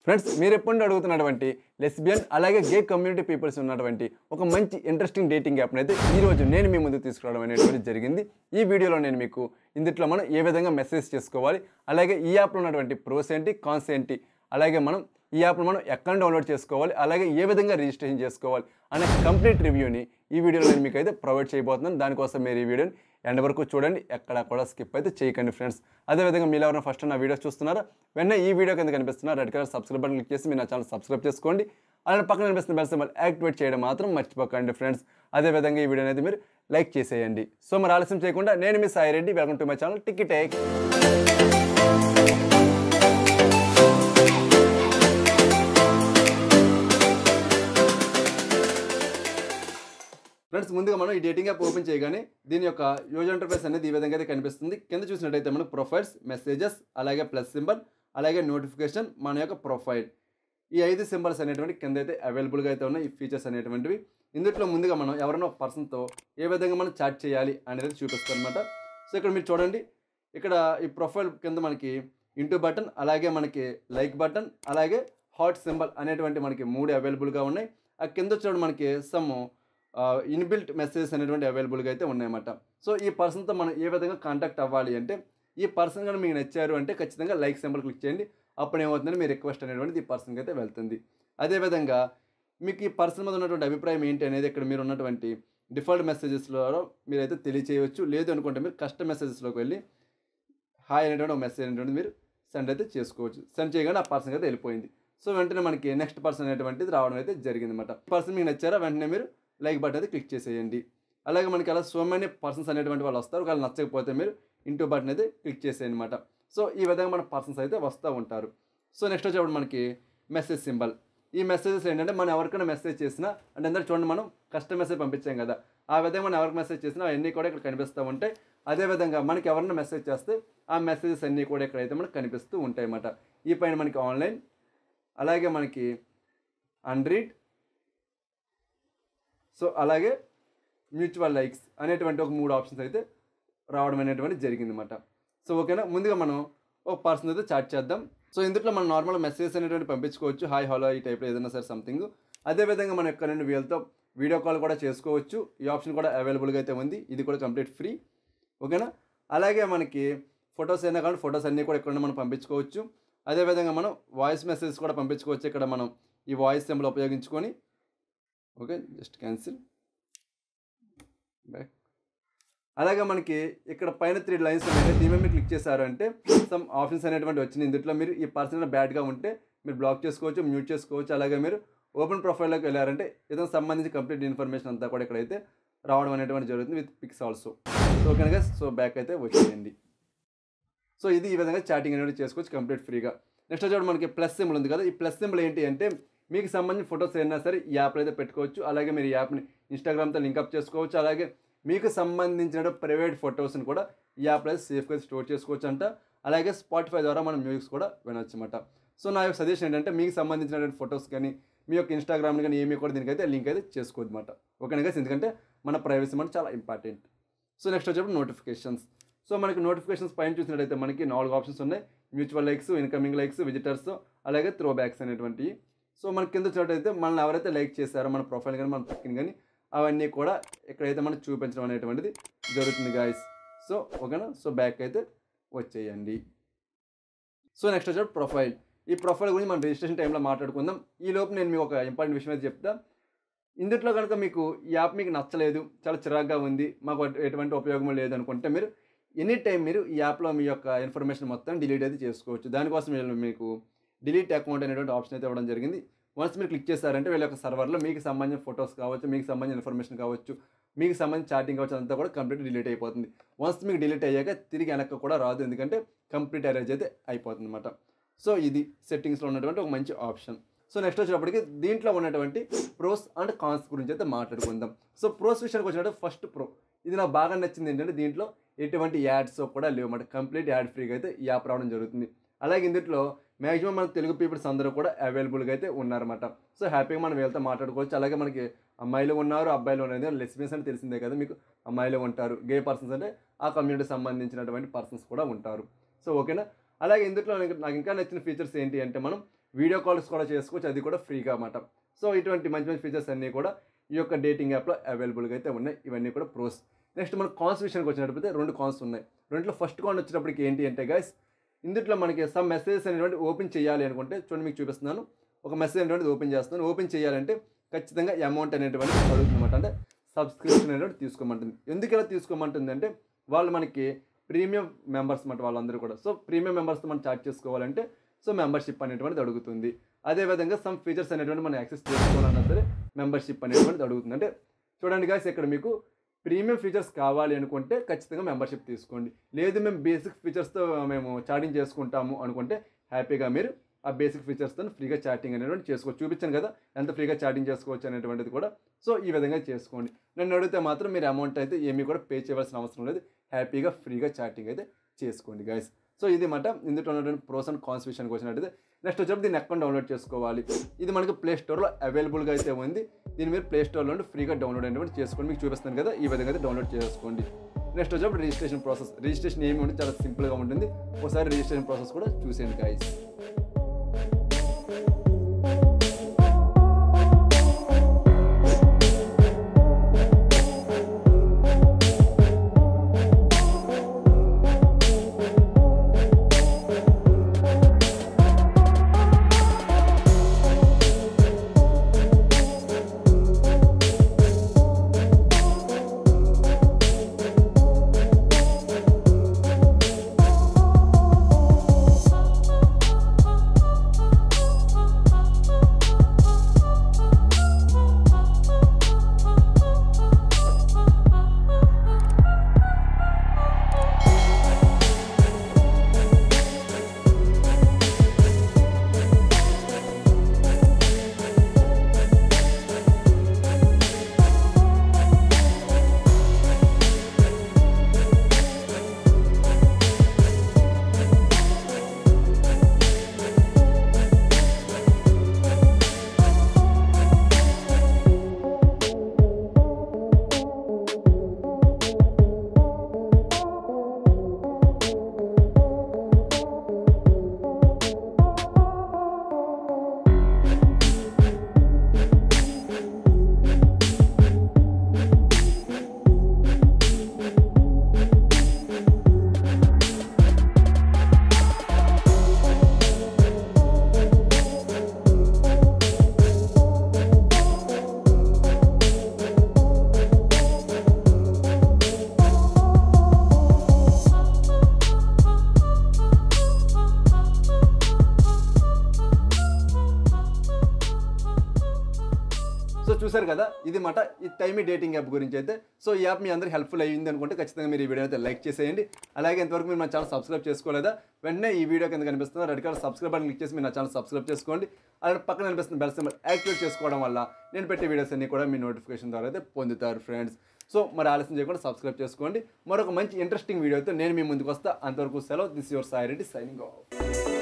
friends మీరు ఎప్పుడు అడుగుతున్నటువంటి లెస్బియన్ అలాగే గే కమ్యూనిటీ పీపుల్స్ ఉన్నటువంటి ఒక మంచి ఇంట్రెస్టింగ్ డేటింగ్ యాప్ని అయితే ఈ రోజు నేను మీ ముందు తీసుకురావడం అనేటువంటి జరిగింది ఈ వీడియోలో నేను మీకు ఇందులో మనం ఏ విధంగా మెసేజ్ చేసుకోవాలి అలాగే ఈ యాప్లో ఉన్నటువంటి ప్రోస్ ఏంటి కాన్స్ ఏంటి అలాగే మనం ఈ యాప్ను మనం ఎక్కడ డౌన్లోడ్ చేసుకోవాలి అలాగే ఏ విధంగా రిజిస్ట్రేషన్ చేసుకోవాలి అనే కంప్లీట్ రివ్యూని ఈ వీడియోలో నేను మీకు అయితే ప్రొవైడ్ చేయబోతున్నాను దానికోసం మీరు ఈ వీడియోని ఎండ్ వరకు చూడండి ఎక్కడ కూడా స్కిప్ అయితే చేయకండి ఫ్రెండ్స్ అదేవిధంగా మీరు ఎవరైనా ఫస్ట్ నా వీడియోస్ చూస్తున్నారా వెంటనే ఈ వీడియో కింద కనిపిస్తున్న red colour subscribe button click చేసి మీరు నా ఛానల్ సబ్స్క్రైబ్ చేసుకోండి అలానే పక్కన కనిపిస్తున్న బెల్ సింబల్ యాక్టివేట్ చేయడం మాత్రం మర్చిపోకండి ఫ్రెండ్స్ అదేవిధంగా ఈ వీడియో అనేది మీరు లైక్ చేసేయండి సో మరి ఆలస్యం చేయకుండా నేను మీ Sai Reddy welcome to my channel ticket take friends ముందుగా మనం ఈ డేటింగ్ యాప్ ఓపెన్ చేయగానే దీని యొక్క యూజర్ ఇంటర్ఫేస్ అనేది ఈ విధంగా అయితే కనిపిస్తుంది కింద చూసినట్టయితే మనకు ప్రొఫైల్స్ మెసేజెస్ అలాగే ప్లస్ సింబల్ అలాగే నోటిఫికేషన్ మన యొక్క ప్రొఫైల్ ఈ ఐదు సింబల్స్ అనేటువంటి కింద అయితే అవైలబుల్గా అయితే ఉన్నాయి ఈ ఫీచర్స్ అనేటువంటివి ఇందులో ముందుగా మనం ఎవరైనా ఒక పర్సన్తో ఏ విధంగా మనం చాట్ చేయాలి అనేది చూపిస్తాం అనమాట సో ఇక్కడ మీరు చూడండి ఇక్కడ ఈ ప్రొఫైల్ కింద మనకి ఇంటూ బటన్ అలాగే మనకి లైక్ బటన్ అలాగే హాట్ సింబల్ అనేటువంటి మనకి మూడు అవైలబుల్గా ఉన్నాయి ఆ కింద చూడండి మనకి సమ్ ఇన్బిల్ట్ మెసేజెస్ అనేటువంటి అవైలబుల్గా అయితే ఉన్నాయన్నమాట సో ఈ పర్సన్తో మనం ఏ విధంగా కాంటాక్ట్ అవ్వాలి అంటే ఈ పర్సన్ కానీ మీకు నచ్చారు అంటే ఖచ్చితంగా లైక్ సింబల్ క్లిక్ చేయండి అప్పుడు ఏమవుతుందంటే మీ రిక్వెస్ట్ అనేటువంటిది ఈ పర్సన్కి అయితే వెళ్తుంది అదేవిధంగా మీకు ఈ పర్సన్ మీద ఉన్నటువంటి అభిప్రాయం ఏంటి అనేది ఇక్కడ మీరు ఉన్నటువంటి డిఫాల్ట్ మెసేజెస్లో మీరైతే తెలియచేయవచ్చు లేదు అనుకుంటే మీరు కస్టమ్ మెసేజెస్లోకి వెళ్ళి హాయ్ అనేటువంటి ఒక మెసేజ్ అనేటువంటిది మీరు సెండ్ అయితే చేసుకోవచ్చు సెండ్ చేయగానే ఆ పర్సన్కి అయితే వెళ్ళిపోయింది సో వెంటనే మనకి నెక్స్ట్ పర్సన్ అనేటువంటిది రావడం అయితే జరిగింది అనమాట పర్సన్ మీకు నచ్చారా వెంటనే మీరు లైక్ బటన్ అయితే క్లిక్ చేసేయండి అలాగే మనకి అలా సో మెనీ పర్సన్స్ అనేటువంటి వాళ్ళు వస్తారు వాళ్ళు నచ్చకపోతే మీరు ఇంటూ బటన్ అయితే క్లిక్ చేసేయండి అనమాట సో ఈ విధంగా మన పర్సన్స్ అయితే వస్తూ ఉంటారు సో నెక్స్ట్ వచ్చేప్పుడు మనకి మెసేజ్ సింబల్ ఈ మెసేజెస్ ఏంటంటే మనం ఎవరికైనా మెసేజ్ చేసినా అంటే అందరూ చూడండి మనం కస్టమ్ మెసేజ్ పంపించాం కదా ఆ విధంగా మనం ఎవరికి మెసేజ్ చేసినా అవన్నీ కూడా ఇక్కడ కనిపిస్తూ ఉంటాయి అదేవిధంగా మనకి ఎవరైనా మెసేజ్ చేస్తే ఆ మెసేజెస్ అన్నీ కూడా ఇక్కడైతే మనకు కనిపిస్తూ ఉంటాయి అన్నమాట ఈ పైన మనకి ఆన్లైన్ అలాగే మనకి అన్రీడ్ సో అలాగే మ్యూచువల్ లైక్స్ అనేటువంటి ఒక మూడు ఆప్షన్స్ అయితే రావడం అనేటువంటి జరిగిందన్నమాట సో ఓకేనా ముందుగా మనం ఒక పర్సన్ అయితే చాట్ చేద్దాం సో ఇందులో మనం నార్మల్ మెసేజ్ అనేటువంటి పంపించుకోవచ్చు హాయ్ హలో ఈ టైప్లో ఏదైనా సరే సంథింగ్ అదేవిధంగా మనం ఎక్కడ నుండి వీళ్ళతో వీడియో కాల్ కూడా చేసుకోవచ్చు ఈ ఆప్షన్ కూడా అవైలబుల్గా అయితే ఉంది ఇది కూడా కంప్లీట్ ఫ్రీ ఓకేనా అలాగే మనకి ఫొటోస్ అయినా కానీ ఫొటోస్ అన్నీ కూడా ఇక్కడ మనం పంపించుకోవచ్చు అదేవిధంగా మనం వాయిస్ మెసేజ్ కూడా పంపించుకోవచ్చు ఇక్కడ మనం ఈ వాయిస్ సింబల్ ఉపయోగించుకొని ఓకే జస్ట్ క్యాన్సిల్ బ్యాక్ అలాగే మనకి ఇక్కడ పైన త్రీ లైన్స్ ఉన్నాయి దీని మీద మీరు క్లిక్ చేశారు అంటే సమ్ ఆప్షన్స్ అనేటువంటి వచ్చినాయి ఇందులో మీరు ఈ పర్సన్ బ్యాడ్గా ఉంటే మీరు బ్లాక్ చేసుకోవచ్చు మ్యూట్ చేసుకోవచ్చు అలాగే మీరు ఓపెన్ ప్రొఫైల్లోకి వెళ్ళారంటే ఏదైనా సంబంధించి కంప్లీట్ ఇన్ఫర్మేషన్ అంతా కూడా ఇక్కడైతే రావడం అనేటువంటి జరుగుతుంది విత్ పిక్స్ ఆల్సో సో కనుక సో బ్యాక్ అయితే వచ్చేయండి సో ఇది ఈ విధంగా చాటింగ్ అనేది చేసుకోవచ్చు కంప్లీట్ ఫ్రీగా నెక్స్ట్ వచ్చి మనకి ప్లస్ సింబల్ ఉంది కదా ఈ ప్లస్ సింబల్ ఏంటి అంటే మీకు సంబంధించిన ఫొటోస్ అయినా సరే ఈ యాప్లో అయితే పెట్టుకోవచ్చు అలాగే మీరు ఈ యాప్ని ఇన్స్టాగ్రామ్తో లింకప్ చేసుకోవచ్చు అలాగే మీకు సంబంధించిన ప్రైవేట్ ఫొటోస్ని కూడా ఈ యాప్లో అయితే సేఫ్గా స్టోర్ చేసుకోవచ్చు అంట అలాగే స్పాటిఫై ద్వారా మనం మ్యూజిక్స్ కూడా వినొచ్చు అనమాట సో నా యొక్క సజెషన్ ఏంటంటే మీకు సంబంధించినటువంటి ఫొటోస్ కానీ మీ యొక్క ఇన్స్టాగ్రామ్ కానీ ఏమీ కూడా దీనికైతే లింక్ అయితే చేసుకోవద్దు అనమాట ఓకేనా గైస్ ఎందుకంటే మన ప్రైవసీ మన చాలా ఇంపార్టెంట్ సో నెక్స్ట్ వచ్చేప్పుడు నోటిఫికేషన్స్ సో మనకి నోటిఫికేషన్స్ పైన చూసినట్టయితే మనకి నాలుగు ఆప్షన్స్ ఉన్నాయి mutual likes incoming likes visitors అలాగే త్రో బ్యాక్స్ అనేటువంటివి సో మనకి కింద చూడటైతే మనల్ని ఎవరైతే లైక్ చేశారో మన ప్రొఫైల్ కానీ మన పిక్ని కానీ అవన్నీ కూడా ఇక్కడైతే మనకు చూపించడం అనేటువంటిది జరుగుతుంది గాయస్ సో ఓకేనా సో బ్యాక్ అయితే వచ్చేయండి సో నెక్స్ట్ వచ్చి ప్రొఫైల్ ఈ ప్రొఫైల్ గురించి మనం రిజిస్ట్రేషన్ టైంలో మాట్లాడుకుందాం ఈ లోపు నేను మీకు ఒక ఇంపార్టెంట్ విషయం అయితే చెప్తా ఇందులో కనుక మీకు ఈ యాప్ మీకు నచ్చలేదు చాలా చిరాగ్గా ఉంది మాకు ఎటువంటి ఉపయోగం లేదు అనుకుంటే మీరు ఎనీ టైం మీరు ఈ యాప్లో మీ యొక్క ఇన్ఫర్మేషన్ మొత్తం డిలీట్ అయితే చేసుకోవచ్చు దానికోసం వీళ్ళు మీకు డిలీట్ అకౌంట్ అనేటువంటి ఆప్షన్ అయితే ఇవ్వడం జరిగింది వన్స్ మీరు క్లిక్ చేశారంటే వీళ్ళ యొక్క సర్వర్లో మీకు సంబంధించిన ఫొటోస్ కావచ్చు మీకు సంబంధించిన ఇన్ఫర్మేషన్ కావచ్చు మీకు సంబంధించిన చాటింగ్ కావచ్చు అంతా కూడా కంప్లీట్ డిలీట్ అయిపోతుంది వన్స్ మీకు డిలీట్ అయ్యాక తిరిగి వెనక్కి కూడా రాదు ఎందుకంటే కంప్లీట్ అరేంజ్ అయితే అయిపోతుంది అనమాట సో ఇది సెట్టింగ్స్లో ఉన్నటువంటి ఒక మంచి ఆప్షన్ సో నెక్స్ట్ వచ్చేటప్పటికి దీంట్లో ఉన్నటువంటి ప్రోస్ అండ్ కాన్స్ గురించి అయితే మాట్లాడుకుందాం సో ప్రోస్ విషయానికి వచ్చినట్టు ఫస్ట్ ప్రో ఇది నాకు బాగా నచ్చింది ఏంటంటే దీంట్లో ఎటువంటి యాడ్స్ కూడా లేవు అన్నమాట కంప్లీట్ యాడ్ ఫ్రీగా అయితే ఈ యాప్ రావడం జరుగుతుంది అలాగే ఇందులో మ్యాక్సిమం మన తెలుగు పీపుల్స్ అందరూ కూడా అవైలబుల్గా అయితే ఉన్నారన్నమాట సో హ్యాపీగా మనం వీళ్ళతో మాట్లాడుకోవచ్చు అలాగే మనకి అమ్మాయిలు ఉన్నారు అబ్బాయిలు ఉన్నారు లెస్బియన్స్ అంటే తెలిసిందే కదా మీకు అమ్మాయిలు ఉంటారు గే పర్సన్స్ అంటే ఆ కమ్యూనిటీకి సంబంధించినటువంటి పర్సన్స్ కూడా ఉంటారు సో ఓకేనా అలాగే ఇందులో నాకు ఇంకా నచ్చిన ఫీచర్స్ ఏంటి అంటే మనం వీడియో కాల్స్ కూడా చేసుకోవచ్చు అది కూడా ఫ్రీగా అన్నమాట సో ఇటువంటి మంచి మంచి ఫీచర్స్ అన్నీ కూడా ఈ యొక్క డేటింగ్ యాప్లో అవైలబుల్గా అయితే ఉన్నాయి ఇవన్నీ కూడా ప్రోస్ నెక్స్ట్ మన కాన్స్ విషయానికి వచ్చినట్లయితే రెండు కాన్స్ ఉన్నాయి రెండులో ఫస్ట్ కాన్ వచ్చినప్పటికి ఏంటి అంటే గైస్ ఇందులో మనకి సమ్ మెసేజెస్ అనేటువంటి ఓపెన్ చేయాలి అనుకుంటే చూడండి మీకు చూపిస్తున్నాను ఒక మెసేజ్ అనేటువంటిది ఓపెన్ చేస్తున్నాను ఓపెన్ చేయాలంటే ఖచ్చితంగా అమౌంట్ అనేటువంటి అడుగుతుందన్నమాట అంటే సబ్స్క్రిప్షన్ అనేటువంటి తీసుకోమంటుంది ఎందుకు ఇలా తీసుకోమంటుంది అంటే వాళ్ళు మనకి ప్రీమియం మెంబర్స్ అన్నమాట వాళ్ళందరూ కూడా సో ప్రీమియం మెంబర్స్తో మనం చార్జ్ చేసుకోవాలంటే సో మెంబర్షిప్ అనేటువంటిది అడుగుతుంది అదేవిధంగా సమ్ ఫీచర్స్ అనేటువంటి మనం యాక్సెస్ చేసుకోవాలన్నా సరే మెంబర్షిప్ అనేటువంటిది అడుగుతుంది అంటే చూడండి గాయస్ ఇక్కడ మీకు ప్రీమియం ఫీచర్స్ కావాలి అనుకుంటే ఖచ్చితంగా మెంబర్షిప్ తీసుకోండి లేదు మేము బేసిక్ ఫీచర్స్తో మేము చాటింగ్ చేసుకుంటాము అనుకుంటే హ్యాపీగా మీరు ఆ బేసిక్ ఫీచర్స్తో ఫ్రీగా చాటింగ్ అనేటువంటి చేసుకోవచ్చు చూపించాను కదా ఎంత ఫ్రీగా చాటింగ్ చేసుకోవచ్చు అనేటువంటిది కూడా సో ఈ విధంగా చేసుకోండి నన్ను అడిగితే మాత్రం మీరు అమౌంట్ అయితే ఏమీ కూడా పే చేయవలసిన అవసరం లేదు హ్యాపీగా ఫ్రీగా చాటింగ్ అయితే చేసుకోండి గైస్ సో ఇది మాట ఇందులో ఉన్నటువంటి ప్రోస్ అండ్ కాన్స్ విషయానికి వచ్చినట్టయితే నెక్స్ట్ వచ్చేప్పుడు దీన్ని అకౌంట్ డౌన్లోడ్ చేసుకోవాలి ఇది మనకి ప్లే స్టోర్లో అవైలబుల్గా అయితే ఉంది దీన్ని మీరు ప్లే స్టోర్లో నుండి ఫ్రీగా డౌన్లోడ్ అనేటువంటి చేసుకోండి మీకు చూపిస్తాను కదా ఈ విధంగా అయితే డౌన్లోడ్ చేసుకోండి నెక్స్ట్ వచ్చేప్పుడు రిజిస్ట్రేషన్ ప్రాసెస్ రిజిస్ట్రేషన్ ఏమి ఉంటుంది చాలా సింపుల్గా ఉంటుంది ఒకసారి రిజిస్ట్రేషన్ ప్రాసెస్ కూడా చూసేయండి గైస్ సో చూసారు కదా ఇది మాట ఈ టైమీ డేటింగ్ యాప్ గురించి అయితే సో ఈ యాప్ మీ అందరికి హెల్ప్ఫుల్ అయ్యింది అనుకుంటే ఖచ్చితంగా మీరు ఈ వీడియో అయితే లైక్ చేసేయండి అలాగే ఇంతవరకు మీరు మా ఛానల్ సబ్స్క్రైబ్ చేసుకోలేదా వెంటనే ఈ వీడియో కింద కనిపిస్తున్న red colour subscribe button click చేసి మీరు నా ఛానల్ సబ్స్క్రైబ్ చేసుకోండి అలాగే పక్కన కనిపిస్తున్న బెల్ సింబల్ యాక్టివేట్ చేసుకోవడం వల్ల నేను పెట్టే వీడియోస్ అన్ని కూడా మీ నోటిఫికేషన్ ద్వారా అయితే పొందుతారు ఫ్రెండ్స్ సో మరి ఆలస్యం చేయకుండా సబ్స్క్రైబ్ చేసుకోండి మరొక మంచి ఇంట్రెస్టింగ్ వీడియోతో నేను మీ ముందుకు వస్తా అంతవరకు సెలవు this your Sai Reddy signing of